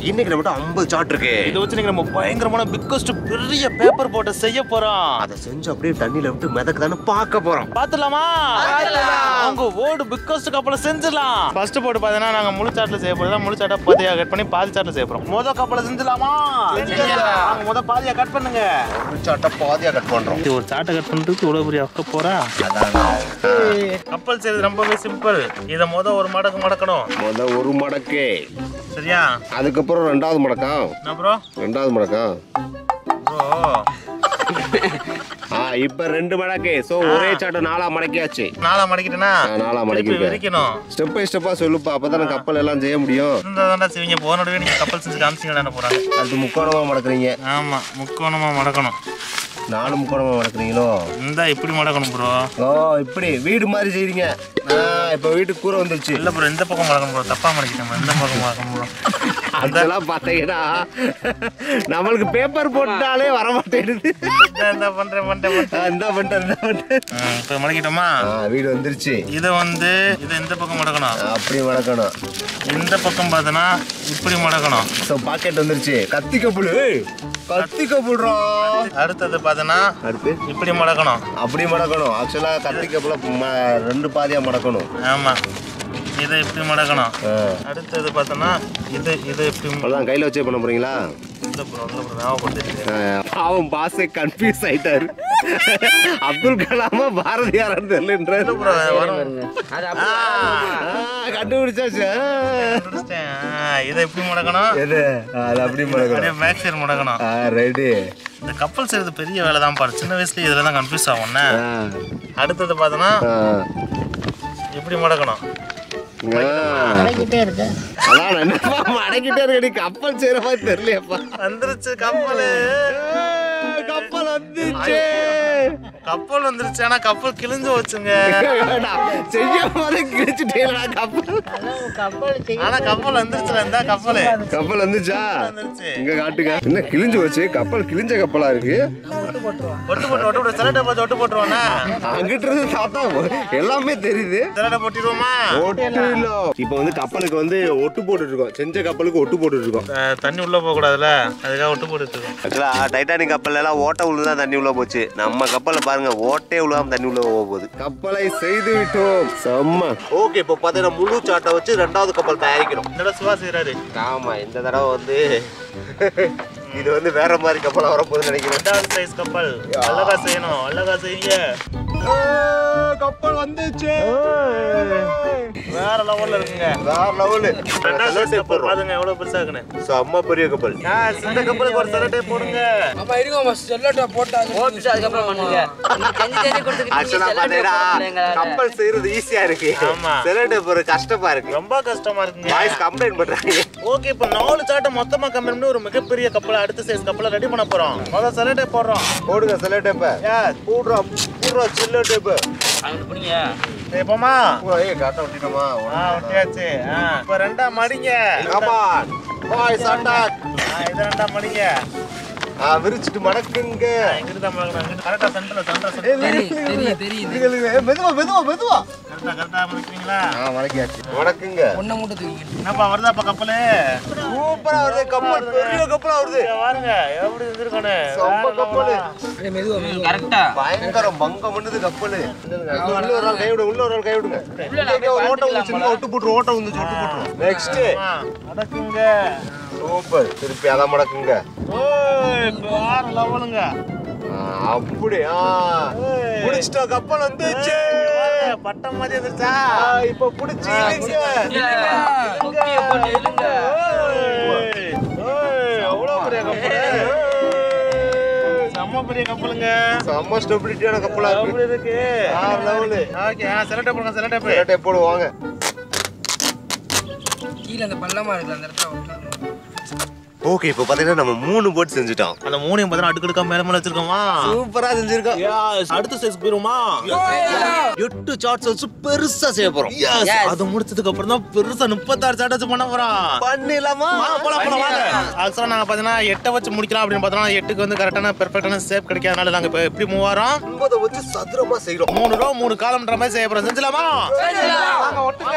இன்னைக்கு நம்மகிட்ட ஐம்பது சாட் இருக்கு இதை வச்சு நீங்க நம்ம பயங்கரமான பிக்கஸ்ட் பெரிய பேப்பர் போட்டை செய்ய போறோம் அதை செஞ்சு அப்படியே தண்ணியில விட்டு மிதக்குதான்னு பார்க்க போறோம் பாத்துலாமா உங்க ஓடு பிக்கஸ்ட் கப்பலை செஞ்சிடலாம் ஃபர்ஸ்ட் போட்டு பாத்தீங்கன்னா நாங்க முழு சாட்ல செய்ய போறோம் முழு சாட்டா பாதியா கட் பண்ணி பாதி சாட்ல செய்ய போறோம் முத கப்பலை செஞ்சிடலாமா நாங்க முத பாதியா கட் பண்ணுங்க ஒரு சாட்டை பாதியா கட் பண்றோம் இது ஒரு சாட்டை கட் பண்றதுக்கு இவ்வளவு பெரிய அக்க போறா கப்பல் செய்யறது ரொம்பவே சிம்பிள் இத முத ஒரு மடக்கு மடக்கணும் முத ஒரு மடக்கு சரியா அதுக்கப்புறம் ரெண்டாவது மடக்கா என்ன ப்ரோ ரெண்டாவது மடக்கா ப்ரோ ஆ இப்ப ரெண்டு மடக்கு சோ ஒரே சாட்டை நாலா மடக்கியாச்சு நாளா மடக்கிட்டேனா ஆ, நாலா திருப்பி மடக்கிருக்கேன் விரிக்கணும் ஸ்டெப் பை ஸ்டெப்பா சொல்லுப்பா அப்பதானே கப்பல் எல்லாம் செய்ய முடியும் இந்த தாண்டா செய்வீங்க போனோடவே நீங்க கப்பல் செஞ்சு காமிச்சிங்களான்னு போறாங்க அது முக்கோணமா மடக்குறீங்க ஆமா முக்கோணமா மடக்கணும் நாலு முக்கோணமா மடக்குறீங்களோ இந்த இப்படி மடக்கணும் ப்ரோ ஓ இப்படி வீடு மாதிரி செய்றீங்க ஆ, இப்ப வீட்டுக்கு கூரை வந்துருச்சு இல்ல ப்ரோ இந்த பக்கம் மடக்கணும் ப்ரோ தப்பா மடக்கிட்டேன் இந்த பக்கம் மடக்கணும் ப்ரோ அதெல்லாம் பாத்தீங்கன்னா நம்மளுக்கு பேப்பர் போட்டாலே வர மாட்டேங்குது இந்த பண்றேன் பண்றேன் பண்றேன். ஆ, இந்தா பண்ணிட்டேன் இந்தா பண்ணிட்டேன் ம், இப்ப மடக்கிட்டோமா ஆ, வீடு வந்துருச்சு இதை வந்து இதை இந்த பக்கம் மடக்கணும் ஆ, அப்படி மடக்கணும் இந்த பக்கம் பார்த்தோன்னா இப்படி மடக்கணும் ஸோ பாக்கெட் வந்துருச்சு கத்தி கப்புளு கத்தி கப்புடுறா அடுத்தது பார்த்தோன்னா அடுத்து இப்படி மடக்கணும் அப்படி மடக்கணும் ஆக்சுவலா கத்தி கப்புல ம- ரெண்டு பாதியா மடக்கணும் ஆமா இதை இப்படி மடக்கணும் ஆ. அடுத்தது பார்த்தோன்னா இது இது இப்படி அவ்வளவுதான் கையில வச்சே பண்ண போறீங்களா இந்த ப்ரோ இந்த ப்ரோ ஞாபகப்படுத்திட்டு ஆ, பாவம் பாசே கன்ஃபியூஸ் ஆயிட்டாரு அப்துல் கலாமா பாரதியாரான்னு தெரியலன்றாரு ப்ரோ வரும் அது அப்படி ஆ, கண்டுபிடிச்சாச்சு ஆ. கண்டுபிடிச்சிட்டேன். ஆ, இதை இப்படி மடக்கணும் எது ஆ, அது அப்படி மடக்கணும் அப்படியே பேக் சைடு மடக்கணும் ஆ ரைட்டு இந்த கப்பல் செய்யறது பெரிய வேலை தான் பாரு சின்ன வயசுல இதுல தான் கன்ஃபியூஸ் ஆகும்ண்ணே ஆ அடுத்தது பார்த்தோன்னா ஆ. இப்படி மடக்கணும் ஆ. அதான் நான் என்னப்பா மடக்கிட்டே இருக்கடி கப்பல் செய்யற மாதிரி தெரியலையப்பா வந்துருச்சு கப்பல் கப்பல் வந்துச்சு கப்பல் வந்துருச்சு ஆனா கப்பல் கிழிஞ்சு வச்சுங்க செய்யும் போது கிழிச்சுட்டேடா கப்பல் ஆனா கப்பல் வந்துருச்சுல இந்த கப்பல் கப்பல் வந்துச்சா வந்துருச்சு இங்க காட்டுங்க என்ன கிழிஞ்சு போச்சு கப்பல் கிழிஞ்ச கப்பலா இருக்கு ஒட்டு போட்டு ஒட்டு போட்டு சிலட்டை பார்த்து ஒட்டு போட்டுருவோண்ணா அங்கிட்டு இருந்து பார்த்தா எல்லாமே தெரியுது சிலட்டை போட்டிடுவோமா ஒட்டு இல்ல இப்போ வந்து கப்பலுக்கு வந்து ஒட்டு போட்டுட்டு இருக்கோம் செஞ்ச கப்பலுக்கு ஒட்டு போட்டுட்டு இருக்கோம் அஹ் தண்ணி உள்ள போக கூடாதுல அதுக்காக ஒட்டு போட்டு இருக்கோம் ஆக்சுவலா டைட்டானிக் கப்பல்ல எல்லாம் ஓட்ட உள்ள தான் தண்ணி உள்ள போச்சு நம்ம கப்பல்ல பாருங்க ஓட்டே உள்ளாம தண்ணி உள்ள போக போகுது கப்பலை செய்து விட்டோம் செம்ம ஓகே இப்போ பாத்தீங்கன்னா முழு சாட்டை வச்சு ரெண்டாவது கப்பல் தயாரிக்கிறோம் என்னடா சிவா செய்யறாரு ஆமா இந்த தடவை வந்து இது வந்து வேற மாதிரி கப்பலா வரப்போகுதுன்னு நினைக்கிறேன் ரெண்டாவது சைஸ் கப்பல் அழகா செய்யணும் அழகா செய்யுங்க கப்பல் வந்துச்சு வேற லெவல்ல இருக்குங்க வேற லெவலு ரெண்டாவது சைஸ் கப்பல் பாருங்க எவ்வளவு பெருசா இருக்குன்னு செம்ம பெரிய கப்பல் இந்த கப்பலுக்கு ஒரு சிலட்டை போடுங்க ஆமா இருங்க சொல்லட்டா போட்டாங்க போட்டுட்டு அதுக்கப்புறம் பண்ணுங்க நீ செஞ்சு செஞ்சு கொடுத்துக்கிட்டு ஆக்சுவலா பாத்தீங்கன்னா கப்பல் செய்யறது ஈஸியா இருக்கு ஆமா. சிலட்டு ஒரு கஷ்டமா இருக்கு ரொம்ப கஷ்டமா இருக்குங்க வாய்ஸ் கம்ப்ளைண்ட் பண்றாங்க ஓகே இப்போ நாலு சாட்டை மொத்தமா கம்பேர் பண்ணி ஒரு மிகப்பெரிய கப்பலை அடுத்த சைஸ் கப்பலை ரெடி பண்ண போறோம் முதல்ல சிலட்டை போடுறோம் போடுங்க சில டேப்ப Yes. போடுறோம் போடுறோம் சில்ல டேப்ப அவங்க புடிங்க எப்பமா ஏய் காட்ட விட்டுட்டோமா ஆ ஒட்டியாச்சு ஆ இப்போ ரெண்டா மடிங்க கமான் பாய்ஸ் அட்டாக் ஆ, இது ரெண்டா மடிங்க ஆ விரிச்சிட்டு மடக்குங்க எங்கிட்டு தான் மடக்கணும் அங்கிட்டு கரெக்டா சென்டர்ல சென்டர் ஏய், சென்டர் விரி- தெரியும் தெரியும் இருங்க, இருங்க. ஏய், மெதுவா மெதுவா மெதுவா கரெக்டா கரெக்டா மடிக்கிறீங்களா ஆ மடக்கியாச்சு மடக்குங்க ஒன்றை மட்டும் தூக்கிக்கிட்டு என்னப்பா வருதாப்பா கப்பலு சூப்பரா வருது கப்பல் பெரிய கப்பலா வருது இங்க பாருங்க எப்படி இருந்திருக்கானு செம்ம கப்பல் அப்படியே மெதுவா மெதுவா கரெக்டா பயங்கர பங்கம் பண்ணுது கப்பல் உள்ள ஒரு ஆள் கை விடுங்க உள்ள ஒரு ஆள் கை விடுங்க இங்க ஒரு ஓட்டம் வந்து சின்ன ஒட்டு போட்டு ஓட்டம் வந்து ஒட்டு போட்டுரும் நெக்ஸ்ட் நடக்குங்க சூப்பர் திருப்பி அதான் மடக்குங்க ஓய் இப்போ வேற லெவலுங்க ஆ, அப்படி ஆ புடிச்சிட்டோம் கப்பல் வந்துச்சு பட்டம் மாதிரி வந்துருச்சா ஆ, இப்ப புடிச்சு இழுங்க. குக்கிய போட்டு இழுங்க ஓய், ஓய், எவ்வளவு பெரிய கப்பல் செம்ம பெரிய கப்பலுங்க செம்ம ஸ்டெபிலிட்டியான கப்பலா இருக்கு எப்படி இருக்கு ஆ, லெவலு ஓகே செலக்ட் பண்ணுங்க செலக்ட் கரெக்டா போடுவாங்க கீழே அந்த பள்ளமா இருக்குல்ல அந்த இடத்துல விட்டுறணும். ஓகே இப்போ பாத்தீங்கன்னா நம்ம மூணு போட் செஞ்சுட்டோம் அந்த மூணையும் பார்த்தீங்கன்னா அடுக்கடுக்கா மேல மேல வச்சிருக்கோமா சூப்பரா செஞ்சிருக்கோம் Yes, அடுத்த ஸ்டேஜ் போயிருமா எட்டு சார்ட்ஸ் வச்சு பெருசா செய்ய போறோம் அது முடிச்சதுக்கு அப்புறம் தான் பெருசா முப்பத்தாறு சாட் வச்சு பண்ண போறோம் பண்ணிடலாமா வாங்க, போலாம், போலாம், வாங்க. Actually, நாங்க பாத்தீங்கன்னா எட்டை வச்சு முடிக்கலாம் அப்படின்னு பார்த்தோம்னா எட்டுக்கு வந்து கரெக்டான பெர்ஃபெக்டான ஷேப் கிடைக்காதனால நாங்க இப்ப எப்படி மூவ் ஆறோம் ஒன்பதை வச்சு சதுரமா செய்யறோம் மூணு ரூபா மூணு காலம்ன்ற மாதிரி செய்ய போறோம் செஞ்சலாமா வாங்க, ஒட்டுங்க.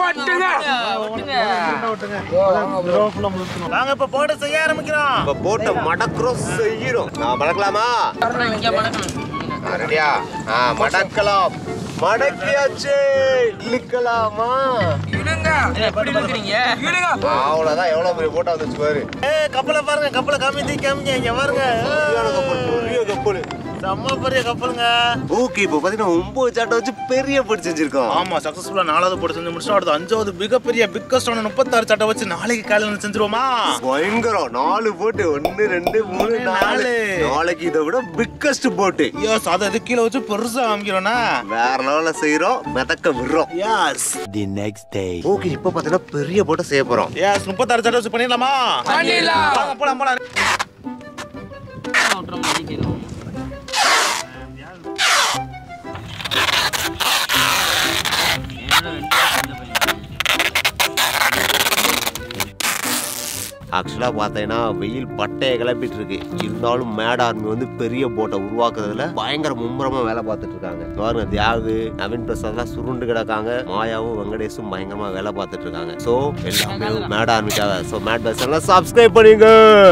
நாங்க இப்ப போட்டு செய்ய ஆரம்பிக்கிறோம் இப்ப போட்ட மடக்குறோம் செய்யறோம் நான் மடக்கலாமா இங்க மடக்கணும் ரெடியா ஆ மடக்கலாம் மடக்கியாச்சு இழுக்கலாமா எப்படி இருக்கிறீங்க அவ்வளவுதான் எவ்வளவு பெரிய போட்டா வந்துச்சு பாரு ஏய் கப்பலை பாருங்க கப்பலை காமிச்சு காமிங்க இங்க பாருங்க சரியான கப்பல் பெரிய கப்பல் செம்ம பெரிய கப்பலுங்க ஓகே இப்போ பாத்தீங்கன்னா ஒன்பது சாட்டை வச்சு பெரிய போட்டு செஞ்சிருக்கோம் ஆமா சக்சஸ்ஃபுல்லா நாலாவது போட்டு செஞ்சு முடிச்சோம் அடுத்து அஞ்சாவது மிகப்பெரிய பிக்கஸ்டான முப்பத்தாறு சட்டை வச்சு நாளைக்கு காலையில செஞ்சிருவோமா பயங்கரம் நாலு போட்டு ஒன்னு ரெண்டு மூணு நாலு நாலு. நாளைக்கு இதை விட பிக்கஸ்ட் போட்டு யஸ் அதை அது கீழே வச்சு பெருசா காமிக்கிறோம்னா வேற லெவல்ல செய்யறோம் மிதக்க விடுறோம் yes The next day. Okay இப்போ பாத்தீங்கன்னா பெரிய போட்டை செய்ய போறோம் யஸ் முப்பத்தாறு சட்டை வச்சு பண்ணிடலாமா பண்ணிடலாம். வாங்க போலாம் போலாம் விட்டுறோம் மதிக்கணும் ஆக்சுவலா பார்த்தீங்கன்னா வெயில் பட்டையை கிளப்பிட்டு இருக்கு இருந்தாலும் மேட் ஆர்மி வந்து பெரிய போட்டை உருவாக்குறதுல பயங்கர மும்முரமா வேலை பார்த்துட்டு இருக்காங்க பாருங்க தியாகு நவீன் பிரசாத்லாம் சுருண்டு கிடக்காங்க மாயாவும் வெங்கடேஷும் பயங்கரமா வேலை பார்த்துட்டு இருக்காங்க சோ எல்லாமே மேட் ஆர்மிக்காக சோ மேட் பஸ் சப்ஸ்கிரைப் பண்ணுங்க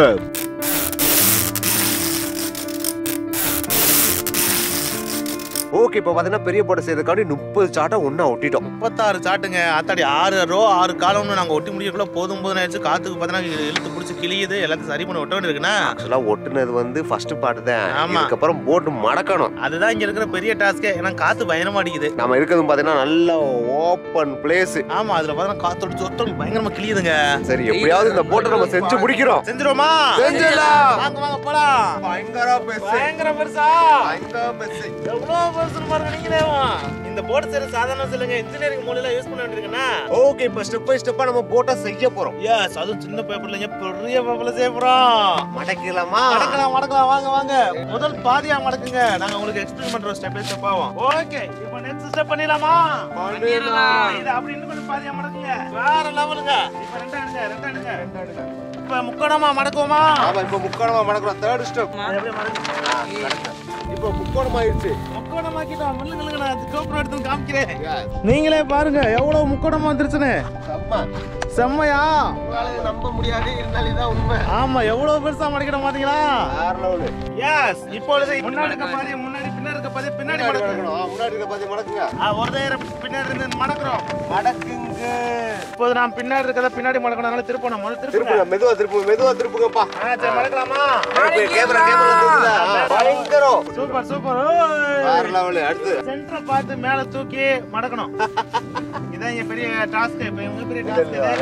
ஓகே இப்போ பார்த்தீங்கன்னா பெரிய போட்டை செய்யறதுக்காண்டி முப்பது சாட்டை ஒண்ணா ஒட்டிட்டோம் முப்பத்தாறு சாட்டுங்க ஆத்தாடி ஆறு ரோ ஆறு காலம்னு நாங்க ஒட்டி முடியக்குள்ள போதும் போதும் ஆயிடுச்சு காத்துக்கு பார்த்தீங்கன்னா இழுத்து பிடிச்சி கிளியுது எல்லாத்தையும் சரி பண்ண ஒட்ட வேண்டியிருக்குண்ணா ஆக்சுவலா ஒட்டுனது வந்து ஃபர்ஸ்ட் பார்ட் தான் ஆமா. இதுக்கப்புறம் போட்டு மடக்கணும் அதுதான் இங்க இருக்கிற பெரிய டாஸ்கே ஏன்னா காத்து பயங்கரமா அடிக்குது நம்ம இருக்கிறது பாத்தீங்கன்னா நல்ல ஓப்பன் பிளேஸ் ஆமா அதுல பார்த்தீங்கன்னா காத்தோட சொத்தம் பயங்கரமா கிளியுதுங்க சரி எப்படியாவது இந்த போட்டை நம்ம செஞ்சு முடிக்கிறோம் செஞ்சிருவோமா செஞ்சிடலாம். வாங்க வாங்க போலாம் பயங்கர பயங்கர பெருசா பயங்கர பெருசு எவ்வளவு பெருசுன்னு பாருங்க நீங்களே இந்த போர்டு சரி சாதாரண சொல்லுங்க இன்ஜினியரிங் மூலையில யூஸ் பண்ண வேண்டியிருக்குன்னா ஓகே இப்போ ஸ்டெப் பை ஸ்டெப்பா நம்ம போட்டை செய்ய போறோம் எஸ் அதுவும் சின்ன பேப்பர்ல பெரிய பேப்பர்ல செய்ய போறோம் மடக்கலாமா மடக்கலாம் மடக்கலாம் வாங்க வாங்க முதல் பாதியா மடக்குங்க நாங்க உங்களுக்கு எக்ஸ்பிளைன் பண்றோம் ஸ்டெப் பை ஸ்டெப் ஆகும் ஓகே இப்போ நெக்ஸ்ட் ஸ்டெப் பண்ணிடலாமா பண்ணிடலாம். இது அப்படி இன்னும் கொஞ்சம் பாதியா மடக்குங்க வேற லெவலுங்க இப்போ ரெண்டா எடுங்க ரெண்டா எடுங்க இப்போ முக்கோணமா மடக்குவோமா ஆமா இப்போ முக்கோணமா மடக்குறோம் தேர்ட் ஸ்டெப் எப்படி மடக்கு இப்போ முக்கோணம் ஆயிடுச்சு முக்கோணமாக்கிட்டோம் முள்ளுங்களுக்கு நான் கோபுரம் எடுத்து காமிக்கிறேன் நீங்களே பாருங்க எவ்வளவு முக்கோணமா வந்துருச்சுன்னு செம்ம செம்மையா உங்களால நம்ப முடியாது இருந்தாலும் இதான் உண்மை ஆமா எவ்வளவு பெருசா மடக்கிட பாத்தீங்களா வேற லெவலு எஸ் இப்பொழுது முன்னாடி இருக்க பாதி முன்னாடி பின்னாடி இருக்க பாதி பின்னாடி மடக்கணும் மடக்கணும் ஆ, முன்னாடி இருக்க பாத்தி மடக்குங்க ஆ, ஒரு நேரம் பின்னாடி இருந்து மடக்குறோம் மடக்குங்க இப்போது நான் பின்னாடி இருக்கிறத பின்னாடி மடக்கணும் அதனால திருப்பணும் முதல்ல திருப்புங்க திருப்புங்க மெதுவா திருப்புங்க மெதுவா திருப்புங்கப்பா ஆ, சரி மடக்கலாமா கேமரா கேமரா தெரியுதா பயங்கரம் சூப்பர் சூப்பர் வேற லெவலு அடுத்து சென்டரை பார்த்து மேல தூக்கி மடக்கணும் இதான் இங்க பெரிய டாஸ்க் இப்ப இவங்க பெரிய டாஸ்க் இது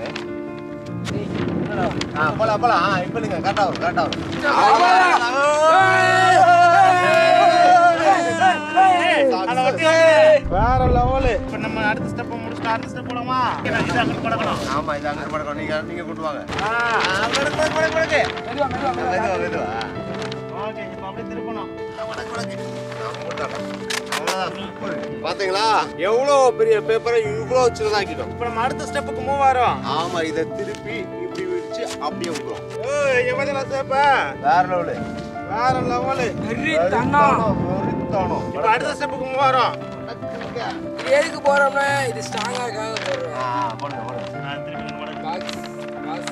ஆ, போலாம் போலாம் ஆ, இப்ப நீங்க கரெக்டா வரும் கரெக்டா வரும் அத ஒட்டி வேற லெவல் இப்ப நம்ம அடுத்த ஸ்டெப் முடிச்சுட்டு அடுத்த ஸ்டெப் போலாமா இது அங்க மடக்கணும் ஆமா இது அங்க மடக்கணும் நீங்க நீங்க கூட்டு வாங்க ஆ, மடக்கு, மடக்கு, மடக்கு, மடக்கு. மெதுவா மெதுவா ஓகே இப்ப அப்படியே திருப்பணும் பாத்தீங்களா எவ்வளவு பெரிய பேப்பரை இவ்வளவு சின்னதாக்கிட்டோம் இப்ப நம்ம அடுத்த ஸ்டெப்புக்கு மூவ் ஆறோம் ஆமா இத திருப்பி இப்படி விரிச்சு அப்படியே விட்டுரும் ஏய் இங்க பாத்தீங்களா ஸ்டெப் வேற லெவலு வேற லெவல் இப்ப அடுத்த ஸ்டெப்புக்கு மூவ் ஆறோம் இது எதுக்கு போறோம்னா இது ஸ்ட்ராங்கா இருக்காக போடுறோம் பாக்ஸ் பாக்ஸ்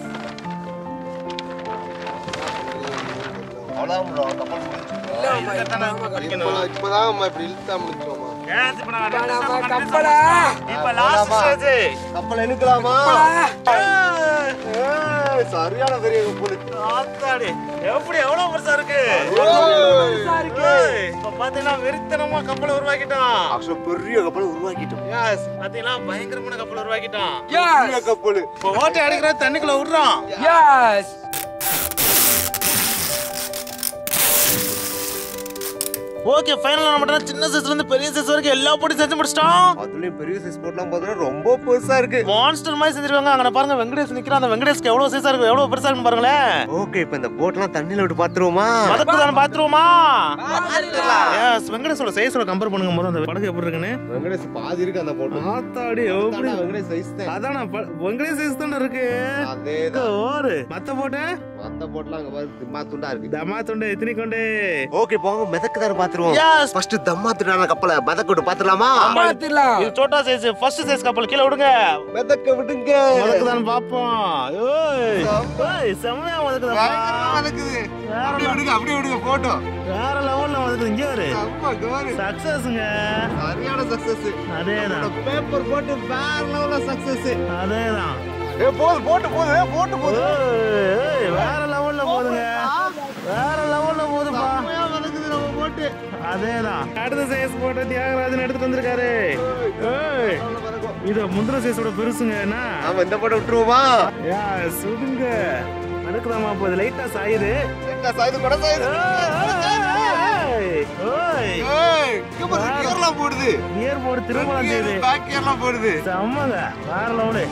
அவ்வளவுதான் bro, கப்பல் முடிஞ்சுச்சு. இல்ல அம்மா, இப்பதாம்மா கட்டணும். இப்ப- இப்பதான் நம்ம இப்படி இழுத்தா முடிச்சோமா இப்ப நம்ம கப்பலா இப்ப லாஸ்ட் ஸ்டேஜ் கப்பல் இழுக்கலாமா ஏய், ஏய், சரியான பெரிய கப்பல் ஆத்தாடி எப்படி எவ்வளவு பெருசா இருக்கு பெருசா இருக்கு. ஏய், இப்ப பாத்தீங்கன்னா வெறித்தனமா கப்பலை உருவாக்கிட்டோம் ஆக்சுவலா பெரிய கப்பல் உருவாக்கிட்டோம் எஸ் பாத்தீங்கன்னா பயங்கரமான கப்பல் உருவாக்கிட்டோம் பெரிய Yes. கப்பல் இப்ப ஓட்டை அடிக்கிற தண்ணிக்குள்ள விடுறோம் Yes. ஓகே ஃபைனலா நம்ம சின்ன சைஸ்ல இருந்து பெரிய சைஸ் வரைக்கும் எல்லா போட்டி செஞ்சு முடிச்சிட்டோம் அதுலயும் பெரிய சைஸ் போட்லாம் பார்த்தீங்கன்னா ரொம்ப பெருசா இருக்கு மான்ஸ்டர் மாதிரி செஞ்சிருக்காங்க அங்க பாருங்க வெங்கடேஷ் நிக்கிறான் அந்த வெங்கடேஷ்க்கு எவ்வளவு சைஸா இருக்கு எவ்வளவு பெருசா இருக்கு பாருங்களேன் ஓகே இப்ப இந்த போட்லாம் தண்ணியில விட்டு பாத்துருவோமா மதக்கு தானே பாத்துருவோமா எஸ் வெங்கடேஷோட சைஸோட கம்பேர் பண்ணுங்க முதல்ல அந்த படகு எப்படி இருக்குன்னு வெங்கடேஷ் பாதி இருக்கு அந்த போட்டு ஆத்தாடி எப்படி வெங்கடேஷ் சைஸ் தான் அதான வெங்கடேஷ் சைஸ் தானே இருக்கு அதேதான் ஓரு மத்த போட்டு மத்த போட்லாம் அங்க பாரு திம்மா துண்டா இருக்கு தமா தொண்டை எத்தனை கொண்டு ஓகே போங்க மிதக்கு தானே பாத்துருவோம் எஸ் ஃபர்ஸ்ட் தம்மா துண்டான கப்பலை மிதக்க விட்டு பாத்துடலாமா பாத்துலாம் இது சோட்டா சைஸ் ஃபர்ஸ்ட் சைஸ் கப்பல் கீழ விடுங்க மிதக்க விடுங்க மதக்கு தான் பாப்போம் ஓய் ஓய் செம்மையா மதக்கு மிதக்குது அப்படியே விடுங்க அப்படியே விடுங்க போட்டோ வேற லெவல்ல மதக்கு இங்க வரு செம்ம கவரு சக்சஸ்ங்க சரியான சக்சஸ் அதேதான் பேப்பர் போட்டு வேற லெவல்ல சக்சஸ் அதேதான் ஏ போது போட்டு போது ஏ போட்டு போது ஓய், ஓய், வேற லெவல்ல போதுங்க வேற லெவல்ல போதுப்பா செம்மையா மிதக்குது நம்ம போட்டு அதேதான் அடுத்த சைஸ் போட்டு தியாகராஜன் எடுத்துட்டு வந்திருக்காரு ஏய், இது முந்திர சைஸோட பெருசுங்க என்ன நாம இந்த போட்டோ விட்டுருவோமா யா சுடுங்க நடக்குதாமா போகுது லைட்டா சாயுது என்ன சாயுது கூட சாயுது ஏய், ஓய் ஏய் இங்க பாரு கியர்லாம் போடுது கியர் போர்டு திரும்பலாம் செய்யுது பேக் கியர்லாம் போடுது செம்மங்க வேற லெவலு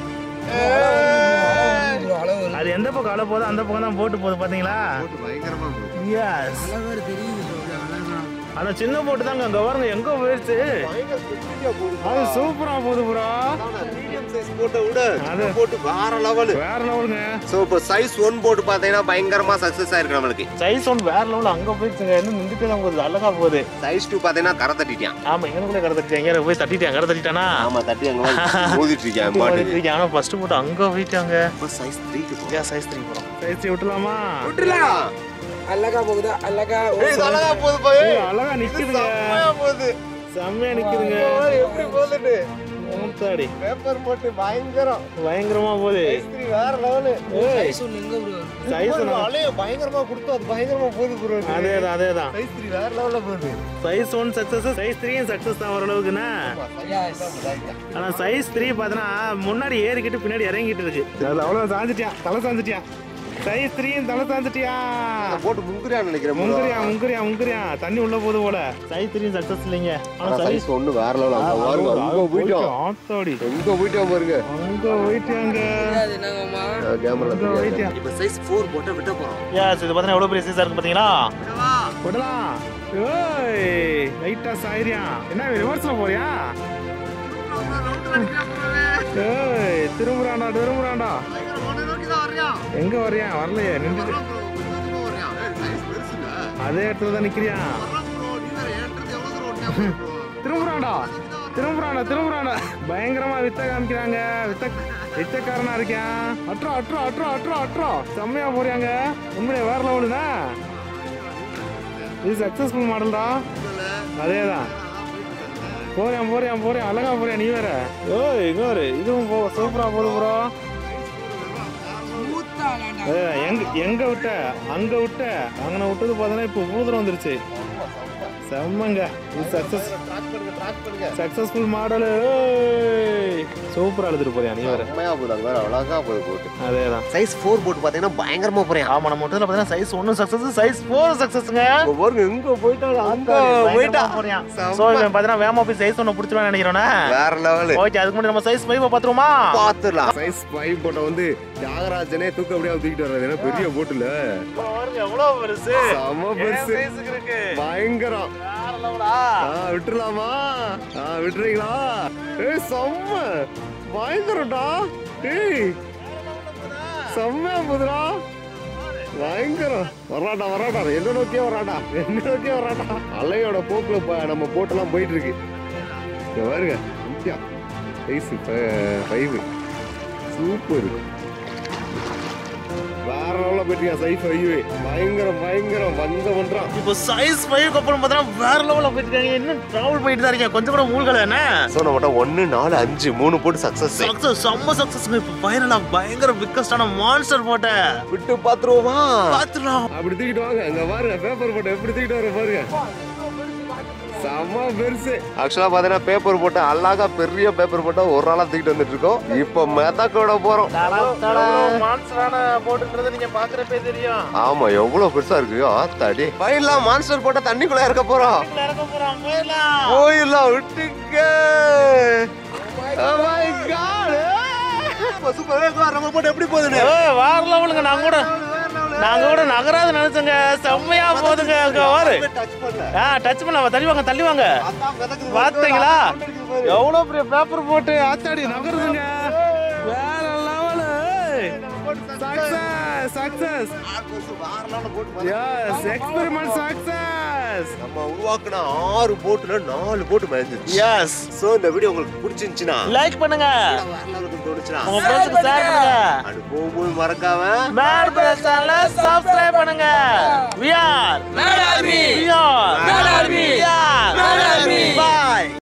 ஏய் அளவு அது எந்த பக்கம் அழ போதோ அந்த பக்கம் தான் போட்டு போகுது பாத்தீங்களா போட்டு பயங்கரமா போகுது எஸ் அளவு தெரியுது ஆனா சின்ன போட்டு தாங்க அங்க பாருங்க எங்க போயிடுச்சு பயங்கர ஸ்பெசிஃபிக்கா போகுது அது சூப்பரா போகுது ப்ரோ மீடியம் சைஸ் போட்டோ விட அது- சின்ன போட்டு வேற லெவல் வேற லெவலுங்க சோ இப்போ சைஸ் ஒன் போட்டு பாத்தீங்கன்னா பயங்கரமா சக்சஸ் ஆயிருக்கு நம்மளுக்கு சைஸ் ஒன்று வேற லெவல் அங்க போயிடுச்சுங்க இன்னும் நின்றுட்டு தான் போகுது அழகா போகுது சைஸ் டூ பாத்தீங்கன்னா கரை தட்டிட்டான் ஆமா எங்கனக்குள்ள கடை தட்டிட்டேன் எங்க போய் தட்டிட்டேன் கடை தட்டிட்டானா ஆமா தட்டி அங்க மோதிட்டு இருக்கான் பாட்டு ஆனா ஃபர்ஸ்ட் போட்டு அங்க போயிட்டாங்க இப்போ சைஸ் த்ரீக்கு போகும் ஏன் சைஸ் த்ரீ போறோம் சைஸ் த்ரீ விட்டுலாமா விட்டுலாம் அழகா போகுதா அழகா ஏய் இது அழகா போகுது போய் ஏய், அழகா நிக்குதுங்க போகுது செம்மையா நிக்குதுங்க எப்படி போகுதுன்னு மூத்தாடி பேப்பர் போட்டு பயங்கரம் பயங்கரமா போகுது சைஸ் த்ரீ வேற லெவலு ஏய் சொன்ன எங்க ப்ரோ சைஸ் அலைய பயங்கரமா கொடுத்தோம் அது பயங்கரமா போகுது ப்ரோ அதேதான் அதேதான் சைஸ் த்ரீ வேற லெவல்ல போகுது சைஸ் ஒன் சக்சஸ் சைஸ் த்ரீயும் சக்சஸ் தான் ஓரளவுக்குண்ணா Yes. ஆனா சைஸ் த்ரீ பார்த்தனா முன்னாடி ஏறிக்கிட்டு பின்னாடி இறங்கிட்டு இருக்கு அது அவ்வளோ சாஞ்சிட்டியா தலை சாஞ்சிட்டியா சைஸ் த்ரீயும் தலை சாஞ்சிட்டியா போட்டு முங்குறியான்னு நினைக்கிறேன் bro. முங்குறியா முங்குறியா முங்குறியா தண்ணி உள்ள போகுது போல சைஸ் த்ரீயும் சக்சஸ் இல்லைங்க ஆனா ஆனா சைஸ் சைஸ் ஒண்ணு வேற லெவல் அங்க பாருங்க அங்க போயிட்டோம் ஆத்தாடி எங்க போயிட்டோம் பாருங்க அங்க போயிட்டாங்க தெரியாது என்னங்கம்மா கேமரா அங்க போயிட்டியா இப்போ சைஸ் 4 போட்டு விட்ட போறோம் எஸ் இது பார்த்தீங்கன்னா எவ்வளோ பெரிய சைஸாக இருக்கு பார்த்தீங்களா விடலாம் ஏய் லைட்டா சாயிரியா என்ன ரிவர்ஸ்ல போறியா ஏய் திரும்புறான்டா திரும்புறான்டா எங்க வர்றியா வரலையே நின்று அதே இடத்துல தான் நிக்கிறியா திரும்புறான்டா திரும்புறான்டா திரும்புறான்டா பயங்கரமா வித்த காமிக்கிறாங்க வித்த வித்தக்காரனா இருக்கியா அட்ரா அட்ரா அட்ரா அட்ரா அட்ரா செம்மையா போறியாங்க உண்மையிலே வேற லெவலுனா இது சக்சஸ்ஃபுல் மாடல்டா அதேதான் போறியான் போறியான் போறியான் அழகா போறியா நீ வேற ஓய் இங்க ஒரு இதுவும் போ சூப்பரா போகுது ப்ரோ ஸ்மூத்தா விளையாண்டா எங்க எங்க விட்ட அங்க விட்ட அங்கன விட்டது பார்த்தோன்னா இப்போ இவ்வளவு தூரம் வந்துருச்சு செம்மங்க இது சக்சஸ் சக்சஸ்ஃபுல் மாடல் சூப்பரா எழுதிட்டு போறியா நீ வேற செம்மையா போகுது அங்க வேற அழகா போகுது போட்டு அதேதான் சைஸ் 4 போட்டு பாத்தீங்கன்னா பயங்கரமா போறேன் ஆமா நம்ம விட்டதுல பார்த்தீங்கன்னா சைஸ் ஒன்னு சக்சஸ் சைஸ் ஃபோர் சக்சஸ்ங்க பாருங்க எங்க போயிட்டாங்க அங்க போயிட்டா சோ இவன் பார்த்தீங்கன்னா வேமா போய் சைஸ் ஒன்னு பிடிச்சிருவான்னு நினைக்கிறோண்ணே வேற லெவல் ஓகே அதுக்கு முன்னாடி நம்ம சைஸ் ஃபைவ் பார்த்துருமா பாத்துடலாம் சைஸ் 5 போட்ட வந்து தியாகராஜனே தூக்க அப்படியே தூக்கிட்டு வர்றது ஏன்னா பெரிய போட்டுல பாருங்க எவ்வளவு பெருசு செம பெருசு சைஸுக்கு இருக்கு பயங்கரம் வேற லெவலா ஆ விட்டுறலாமா ஆ விட்டுறீங்களா ஏய் செம்ம பயங்கரம்டா ஏய் செம்மையா போதுடா பயங்கரம் வராடா வராடா என்ன நோக்கியே வராடா என்ன நோக்கியே வராடா அலையோட போக்குல ப- நம்ம போட்டெல்லாம் போயிட்டு இருக்கு இங்க பாருங்க இந்தியா சைஸ் ஃபைவ் சூப்பர் வேற லெவலில் போயிட்டு சைஸ் ஃபைவ் பயங்கரம் பயங்கரம் வந்த பண்றான் இப்போ சைஸ் ஃபைவ் அப்புறம் பார்த்தீங்கன்னா வேற லெவலில் போயிட்டு இருக்காங்க இன்னும் டிராவல் போயிட்டு தான் இருக்கீங்க கொஞ்சம் கூட மூழ்கல என்ன ஸோ நம்மகிட்ட ஒன்று நாலு அஞ்சு மூணு போட்டு சக்ஸஸ் சக்சஸ் செம்ம சக்சஸ் இப்போ ஃபைனலா பயங்கர பிக்கஸ்டான மான்ஸ்டர் போட்ட விட்டு பாத்துருவோமா பாத்துடலாம் அப்படி தூக்கிட்டு வாங்க அங்க பாருங்க பேப்பர் போட்டு எப்படி தூக்கிட்டு வர பாருங்க செம்ம பெருசு ஆக்சுவலா பாத்தீங்கன்னா பேப்பர் போட்டு அழகா பெரிய பேப்பர் போட்டா ஒரு நாளா தூக்கிட்டு வந்துட்டு இருக்கோம் இப்போ மெதக்கோட போறோம் மான்சரான போட்டுன்றது நீங்க பாக்குறப்பே தெரியும் ஆமா எவ்வளவு பெருசா இருக்கு ஆத்தாடி பயிலாம் மான்ஸ்டர் போட்டா தண்ணிக்குள்ள இறக்க போறோம் இறக்க போறோம் போயிடலாம் போயிடலாம் விட்டுங்க Oh my God. சூப்பரா இருக்கு. நம்ம போட்டு எப்படி போகுதுன்னு ஏய், வேற லெவலுங்க நான் கூட நாங்க கூட நகராது நினைச்சோங்க செம்மையா போகுதுங்க அங்க வாரு டச் பண்ணல ஆ டச் பண்ண தள்ளி வாங்க தள்ளி வாங்க அதான் மிதக்குது. பாத்தீங்களா sound அடிக்குது பாரு. எவ்வளவு பெரிய பேப்பர் போட்டு ஆத்தாடி நகருதுங்க வேற லெவலு சக்சஸ் சக்சஸ் வேற level போட்டு பாரு. எஸ் எக்ஸ்பெரிமெண்ட் சக்சஸ் நம்ம உருவாக்குன ஆறு போட்டுல நாலு போட்டு மறைஞ்சிருச்சு எஸ் சோ இந்த வீடியோ உங்களுக்கு பிடிச்சிருந்துச்சுன்னா லைக் பண்ணுங்க வேற level தோணுச்சுன்னா உங்க ஃப்ரெண்ட்ஸ்க்கு ஷேர் பண்ணுங்க அது போகும்போது மறக்காம மேட் பிரஸ் சேனலை சப்ஸ்கிரைப் பண்ணுங்க வி ஆர்